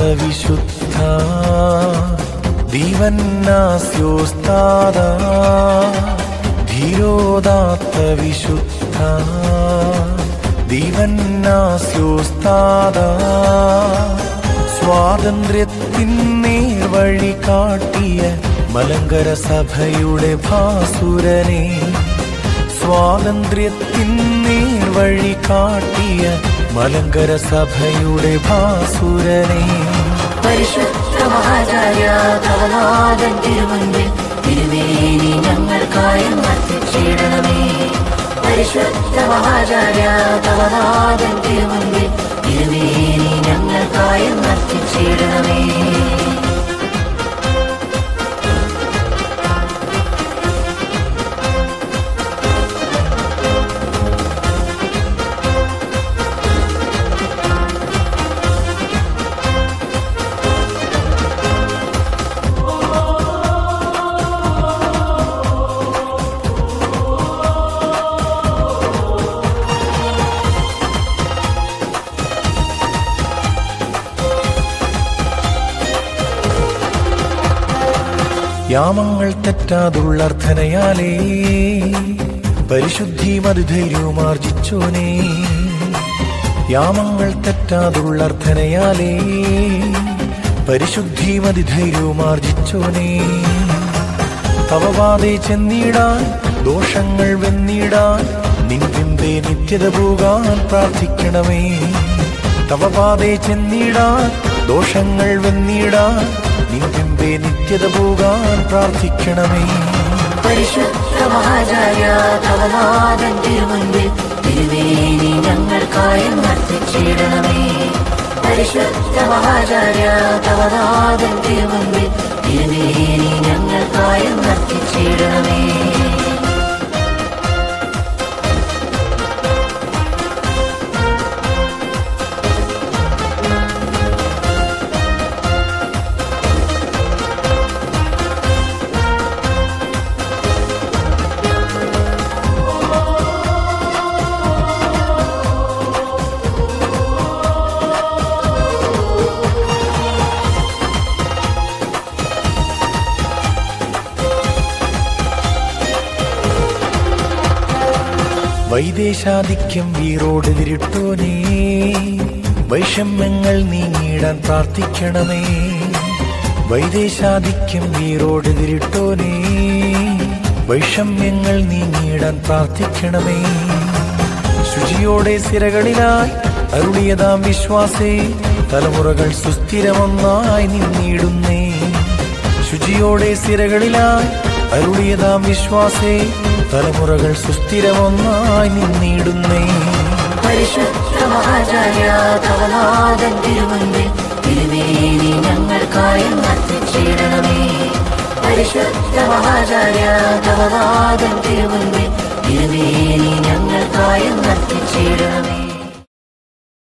വിശുദ്ധ ദീവന്നാസ്യോസ്താദ ധീരോദാത്ത വിശുദ്ധ ദീവന്നാസ്യോസ്താദ സ്വാതന്ത്ര്യത്തിൻ നേർവഴി കാട്ടിയ മലങ്കര സഭയുടെ ഭാസുരനെ സ്വാതന്ത്ര്യത്തിൻ നേർവഴി കാട്ടിയ മലങ്കര സഭയുടെ ഭാസുരനെ പരിശുദ്ധ മഹാചാര്യ തവനാഥൻ തിരുമുൻപിൽ തിരുവേനി ഞങ്ങൾക്കായി വർദ്ധിച്ചിടണമേ പരിശുദ്ധ മഹാചാര്യ തവനാഥൻ തിരുമുൻപിൽ തിരുവേനി ഞങ്ങൾക്കായി വർദ്ധിച്ചിടണമേ യാമങ്ങൾ തെറ്റാതുള്ള അർത്ഥനയാലേ പരിശുദ്ധി മധുധൈര്യവുമാർജിച്ചോനേ യാമങ്ങൾ തെറ്റാതുള്ള അർത്ഥനയാലേ പരിശുദ്ധി മതിധൈര്യവുമാർജിച്ചോനേ തവവാതെ ചെന്നിടാൻ ദോഷങ്ങൾ വെന്നിടാൻ നിന്റെ നിത്യത പോകാൻ പ്രാർത്ഥിക്കണമേ തവവാതെ ചെന്നിടാൻ ദോഷങ്ങൾ വെന്നിടാൻ നിന്റെ നിത്യത പോകാൻ പ്രാർത്ഥിക്കണമേ പരിശുദ്ധ മഹാചാര്യ തവനാഥൻ തിരുമുൻപിൽ തിരുവേനി ഞങ്ങൾക്കായി വർദ്ധിച്ചിടണമേ പരിശുദ്ധ മഹാചാര്യ തവനാഥൻ തിരുമുൻപിൽ തിരുവേനി ഞങ്ങൾക്കായി വർദ്ധിച്ചിടണമേ വൈദേശാധിക്യം വീറോട് വിരിട്ടോനേ വൈഷമ്യങ്ങൾ നീങ്ങിടാൻ പ്രാർത്ഥിക്കണമേ വൈദേശാധിക്യം വീറോട് വിരിട്ടോനേ വൈഷമ്യങ്ങൾ നീങ്ങിടാൻ പ്രാർത്ഥിക്കണമേ ശുചിയോടെ സിരകളിലായി അരുളിയതാം വിശ്വാസേ തലമുറകൾ സുസ്ഥിരമൊന്നായി നിന്നിടുന്നേ ശുചിയോടെ സിരകളിലായി അരുളിയതാം വിശ്വാസേ തലമുറകൾ സുസ്ഥിരമൊന്നായി നിന്നിടുന്നേ പരിശുദ്ധ മഹാചാര്യ തവനാഥൻ തിരുമുൻപിൽ തിരുവേനി ഞങ്ങൾക്കായി വർദ്ധിച്ചിടണമേ പരിശുദ്ധ മഹാചാര്യ തവനാഥൻ തിരുമുൻപിൽ തിരുവേനി ഞങ്ങൾക്കായി വർദ്ധിച്ചിടണമേ